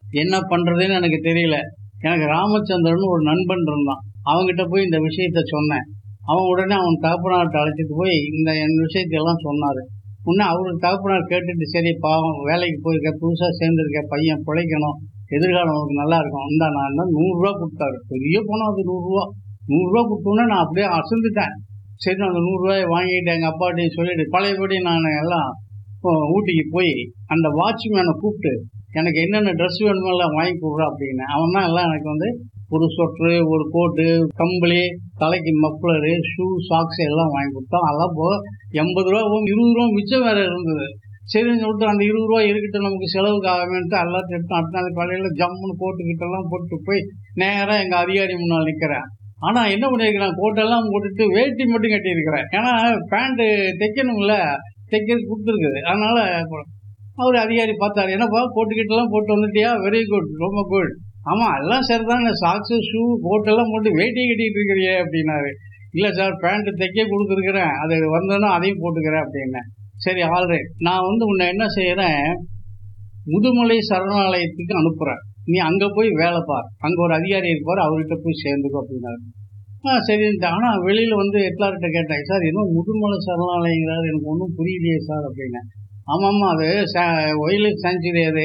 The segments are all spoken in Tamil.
என்ன பண்ணுறதுன்னு எனக்கு தெரியல எனக்கு ராமச்சந்திரன் ஒரு நண்பன் இருந்தான் அவங்ககிட்ட போய் இந்த விஷயத்த சொன்னேன் அவன் உடனே அவன் தகப்பனார்ட்ட அழைச்சிட்டு போய் இந்த என் விஷயத்தையெல்லாம் சொன்னார் முன்னே அவரு தகப்பனார் கேட்டுட்டு சரி பாவம் வேலைக்கு போயிருக்க புதுசாக சேர்ந்துருக்க பையன் பிழைக்கணும் எதிர்காலம் உனக்கு நல்லா இருக்கும் இந்த நான் தான் நூறுரூவா கொடுத்தாரு பெரிய பணம் அது நூறுரூவா நூறுரூவா கொடுத்தோன்னே நான் அப்படியே அசந்துட்டேன் சரி அந்த நூறுரூவாயை வாங்கிட்டு எங்கள் அப்பாட்டையும் சொல்லிட்டு பழையபடி நான் எல்லாம் ஊட்டிக்கு போய் அந்த வாட்ச்மேனை கூப்பிட்டு எனக்கு என்னென்ன ட்ரெஸ் வேணுமோ எல்லாம் வாங்கி கொடுறா அப்படின்னு அவன் தான் எல்லாம் எனக்கு வந்து ஒரு சொட்ரு ஒரு கோட்டு கம்பளி தலைக்கு மஃப்ளரு ஷூ சாக்ஸ் எல்லாம் வாங்கி கொடுத்தான் அதெல்லாம் போக எண்பது ரூபா போகும் இருபது ரூபா மிச்சம் வேற இருந்தது சரின்னு சொல்லிட்டு அந்த இருபது ரூபா இருக்கட்டும் நமக்கு செலவுக்கு ஆகவேன்ட்டு எல்லாத்தையும் எடுத்து அடுத்த நாள் காலையில் ஜம்முன்னு கோட்டுக்கிட்டெல்லாம் போட்டு போய் நேராக எங்கள் அதிகாரி முன்னால் நிற்கிறேன் ஆனால் என்ன பண்ணியிருக்கிறேன் கோட்டெல்லாம் போட்டுட்டு வேட்டி மட்டும் கட்டியிருக்கிறேன் ஏன்னா பேண்ட்டு தைக்கணும்ல தைக்கிறது கொடுத்துருக்குது அதனால அவர் அதிகாரி பார்த்தாரு என்னப்பா கோட்டுக்கிட்டெல்லாம் போட்டு வந்துட்டியா வெரி குட் ரொம்ப குட் ஆமாம் எல்லாம் சரி தானே சாக்ஸு ஷூ கோட்டெல்லாம் போட்டு வேட்டி கட்டிட்டு இருக்கிறியே அப்படின்னாரு இல்லை சார் பேண்ட்டு தைக்க கொடுத்துருக்குறேன் அது வந்தோன்னா அதையும் போட்டுக்கிறேன் அப்படின்னேன் சரி ஆல்ரைட் நான் வந்து உன்னை என்ன செய்கிறேன் முதுமலை சரணாலயத்துக்கு அனுப்புகிறேன் நீ அங்கே போய் வேலை பார் அங்கே ஒரு அதிகாரி இருப்பார் அவர்கிட்ட போய் சேர்ந்துக்கோ அப்படின்னாரு ஆ சரின்ட்டு ஆனால் வெளியில் வந்து எல்லார்கிட்ட கேட்டேன் சார் இன்னும் முதுமலை சரணாலயங்கிறாரு எனக்கு ஒன்றும் புரியலையே சார் அப்படின்னு ஆமாம்மா அது ஒயில் லைஃப் சாங்சுரி அது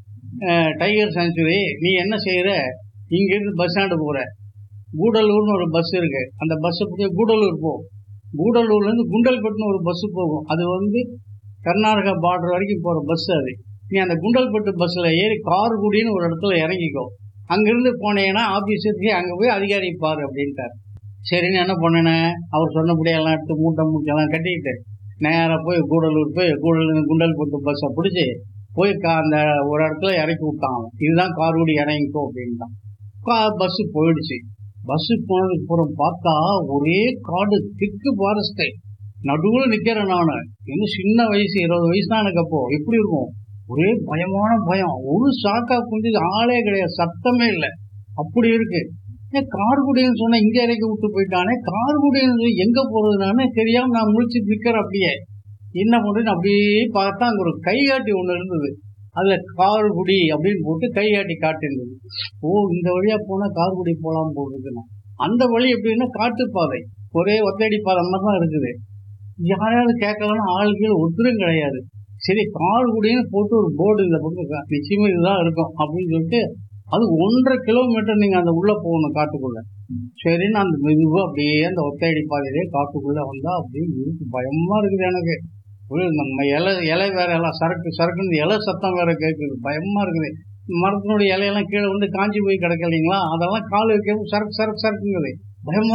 டைகர் சாங்சுரி நீ என்ன செய்கிற இங்கேருந்து பஸ் ஸ்டாண்டு போகிற கூடலூர்னு ஒரு பஸ் இருக்குது அந்த பஸ்ஸை பிடிச்சி கூடலூர் போ கூடலூர்லேருந்து குண்டல்பட்டுன்னு ஒரு பஸ்ஸு போகும் அது வந்து கர்நாடகா பார்டர் வரைக்கும் போகிற பஸ் அது நீ அந்த குண்டல்பட்டு பஸ்ஸில் ஏறி கார்குடின்னு ஒரு இடத்துல இறங்கிக்கோ அங்கேருந்து போனீங்கன்னா ஆஃபீஸுக்கு அங்கே போய் அதிகாரி பாரு அப்படின்ட்டார் சரின்னு என்ன பண்ணினேன் அவர் சொன்னபடியெல்லாம் எடுத்து மூட்டை மூட்டையெல்லாம் கட்டிக்கிட்டு நேராக போய் கூடலூர் போய் கூடலூர் குண்டல்பட்டு பஸ்ஸை பிடிச்சி போய் கா அந்த ஒரு இடத்துல இறக்கி விட்டான் அவன் இதுதான் கார்குடி இறங்கிக்கோ அப்படின்ட்டான் கா பஸ்ஸு போயிடுச்சு பஸ்ஸு போனதுக்கு அப்புறம் பார்த்தா ஒரே காடு திக்கு ஃபாரஸ்ட்டு நடுவில் நிற்கிறேன் நான் இன்னும் சின்ன வயசு இருபது வயசு தான் எனக்கு அப்போ எப்படி இருக்கும் ஒரே பயமான பயம் ஒரு சாக்கா குஞ்சு ஆளே கிடையாது சத்தமே இல்லை அப்படி இருக்கு ஏன் கார்குடின்னு சொன்னா இங்க இறக்கி விட்டு போயிட்டானே கார்குடின்னு எங்க போறதுனானே தெரியாம நான் முழிச்சு நிக்கிறேன் அப்படியே என்ன பண்றேன்னு அப்படியே பார்த்தா அங்க ஒரு கைகாட்டி ஒண்ணு இருந்தது அதுல கார்குடி அப்படின்னு போட்டு கைகாட்டி காட்டிருந்தது ஓ இந்த வழியா போனா கார்குடி போலாம் போடுறதுன்னா அந்த வழி எப்படின்னா காட்டுப்பாதை ஒரே ஒத்தடி பாதை மாதிரி தான் இருக்குது யாராவது கேட்கலன்னா ஆளுகள் ஒருத்தரும் கிடையாது சரி கார்குடின்னு போட்டு ஒரு போர்டு இந்த பக்கம் நிச்சயமா இதுதான் இருக்கும் அப்படின்னு சொல்லிட்டு அது ஒன்றரை கிலோமீட்டர் நீங்க அந்த உள்ள போகணும் காட்டுக்குள்ள சரின்னு அந்த மெதுவா அப்படியே அந்த ஒத்தையடி பாதையிலே காட்டுக்குள்ள வந்தா அப்படியே இருக்கு பயமா இருக்குது எனக்கு நம்ம இலை இலை வேற எல்லாம் சரக்கு சரக்குன்னு இலை சத்தம் வேற கேட்குது பயமா இருக்குது மரத்தினுடைய இலையெல்லாம் கீழே வந்து காஞ்சி போய் கிடக்கலைங்களா அதெல்லாம் கால் வைக்கவும் சரக்கு சரக்கு சரக்குங்குது பயமா